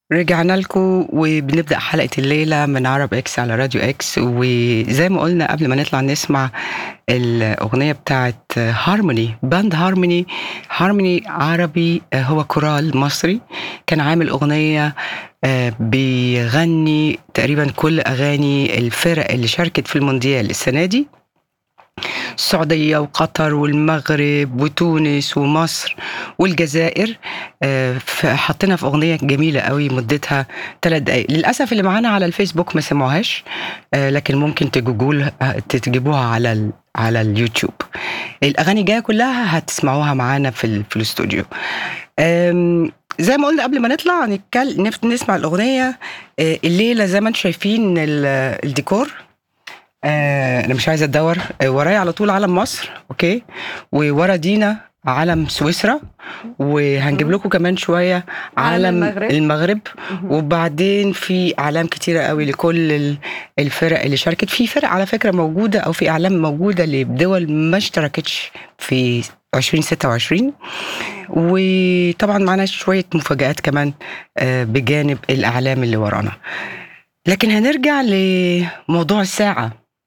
رجعنا لكم وبنبدأ حلقة الليلة من عرب اكس على راديو اكس وزي ما قلنا قبل ما نطلع نسمع الأغنية بتاعت هارموني باند هارموني هارموني عربي هو كورال مصري كان عامل أغنية آه، بيغني تقريبا كل أغاني الفرق اللي شاركت في المونديال السنة دي السعودية وقطر والمغرب وتونس ومصر والجزائر آه، ف- حطينا في أغنية جميلة قوي مدتها ثلاث دقايق للأسف اللي معانا على الفيسبوك ما سمعوهاش آه، لكن ممكن تجوجول تجيبوها على ال على اليوتيوب الأغاني الجاية كلها هتسمعوها معانا في, ال- في الاستوديو آم، زي ما قلنا قبل ما نطلع نتكلم نسمع الأغنية آه، الليلة زي ما انتم شايفين ال- الديكور آه انا مش عايزه ادور آه ورايا على طول علم مصر اوكي وورا دينا علم سويسرا وهنجيب لكم كمان شويه علم علم المغرب. المغرب وبعدين في اعلام كتيره قوي لكل ال- الفرق اللي شاركت في فرق على فكره موجوده او في اعلام موجوده لدول ما اشتركتش في 2026 وطبعا معانا شويه مفاجآت كمان آه، بجانب الاعلام اللي ورانا لكن هنرجع لموضوع الساعه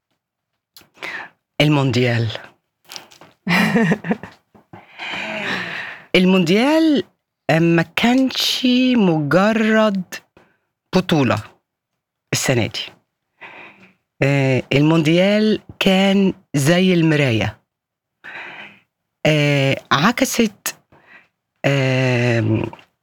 المونديال المونديال ما كانش مجرد بطولة السنة دي آه، المونديال كان زي المراية آه، عكست آم،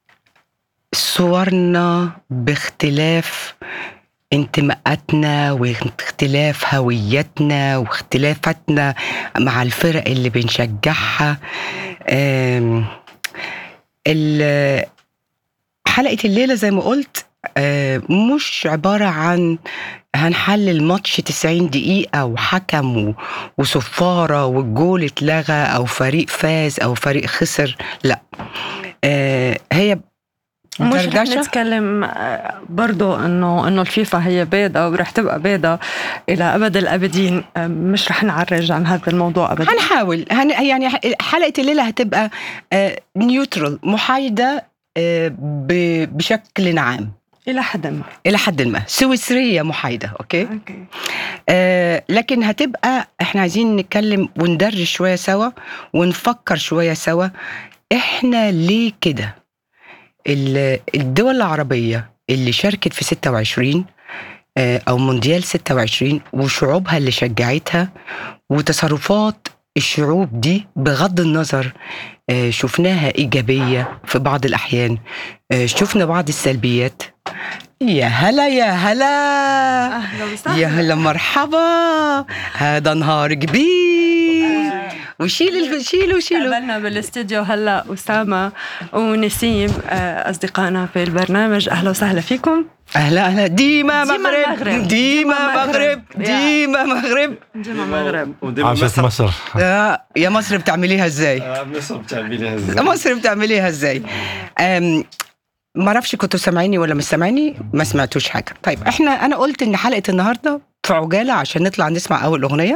صورنا باختلاف انتماءاتنا واختلاف هويتنا واختلافاتنا مع الفرق اللي بنشجعها آم، ال- حلقة الليلة زي ما قلت آه، مش عبارة عن هنحلل ماتش 90 دقيقة وحكم و- وصفارة والجول اتلغى أو فريق فاز أو فريق خسر لا آه، هي مش رح دردشة نتكلم آه، برضو انه انه الفيفا هي بيضة ورح تبقى بيضة الى ابد الابدين آه، مش رح نعرج عن هذا الموضوع ابدا هنحاول هن يعني حلقه الليله هتبقى نيوترال محايده آه، ب- بشكل عام الى حد ما الى حد ما سويسريه محايده اوكي اوكي آه لكن هتبقى احنا عايزين نتكلم وندرج شويه سوا ونفكر شويه سوا احنا ليه كده ال- الدول العربيه اللي شاركت في 26 آه، او مونديال 26 وشعوبها اللي شجعتها وتصرفات الشعوب دي بغض النظر آه، شفناها ايجابيه في بعض الاحيان آه، شفنا بعض السلبيات يا هلا يا هلا اهلا يا وسهلا هلا مرحبا هذا نهار كبير وشيل ال- شيلوا شيلوا قابلنا بالاستديو هلا اسامه ونسيم آه، اصدقائنا في البرنامج اهلا وسهلا فيكم اهلا اهلا ديما ديما مغرب المغرب. ديما ديما مغرب مغرب. ديما مغرب جمع المغرب وديما عاشت مصر مصر آه، يا مصر بتعمليها ازاي آه، مصر بتعمليها ازاي؟ مصر بتعمليها ازاي أم، ما اعرفش كنتوا سامعيني ولا مش سامعيني ما سمعتوش حاجه طيب احنا انا قلت ان حلقه النهارده في عجاله عشان نطلع نسمع اول اغنيه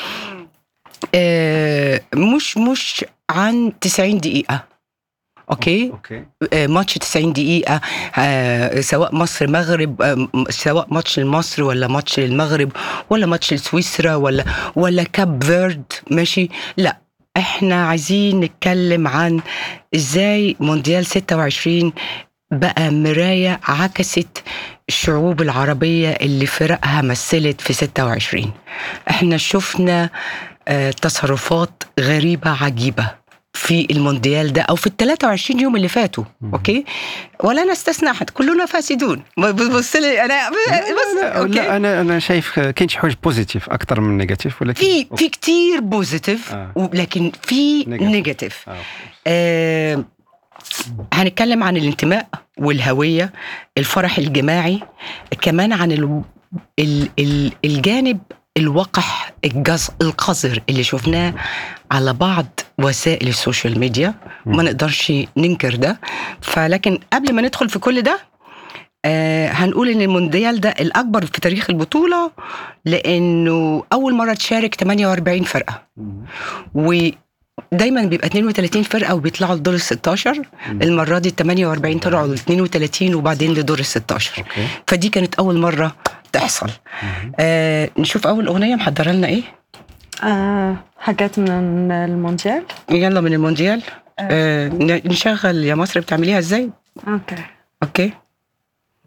آه، مش مش عن 90 دقيقه اوكي اوكي آه، ماتش 90 دقيقة آه، سواء مصر مغرب آه، م- سواء ماتش لمصر ولا ماتش للمغرب ولا ماتش لسويسرا ولا ولا كاب فيرد ماشي لا احنا عايزين نتكلم عن ازاي مونديال 26 بقى مراية عكست الشعوب العربية اللي فرقها مثلت في 26 احنا شفنا آه، تصرفات غريبة عجيبة في المونديال ده او في ال 23 يوم اللي فاتوا اوكي ولا نستثنى احد كلنا فاسدون بص لي انا بص لا, اوكي لا انا انا شايف كاين شي حوايج بوزيتيف اكثر من نيجاتيف ولكن في في كتير بوزيتيف آه. لكن في Negative. نيجاتيف آه. آه هنتكلم عن الانتماء والهوية الفرح الجماعي كمان عن ال ال ال الجانب الوقح الجز القذر اللي شفناه على بعض وسائل السوشيال ميديا ما نقدرش ننكر ده فلكن قبل ما ندخل في كل ده آه هنقول ان المونديال ده الاكبر في تاريخ البطوله لانه اول مره تشارك 48 فرقه و دايما بيبقى 32 فرقه وبيطلعوا لدور ال 16 المره دي ال 48 طلعوا ل 32 وبعدين لدور ال 16 اوكي فدي كانت اول مره تحصل آه نشوف اول اغنيه محضره لنا ايه آه حاجات من المونديال يلا من المونديال آه ن- نشغل يا مصر بتعمليها ازاي اوكي اوكي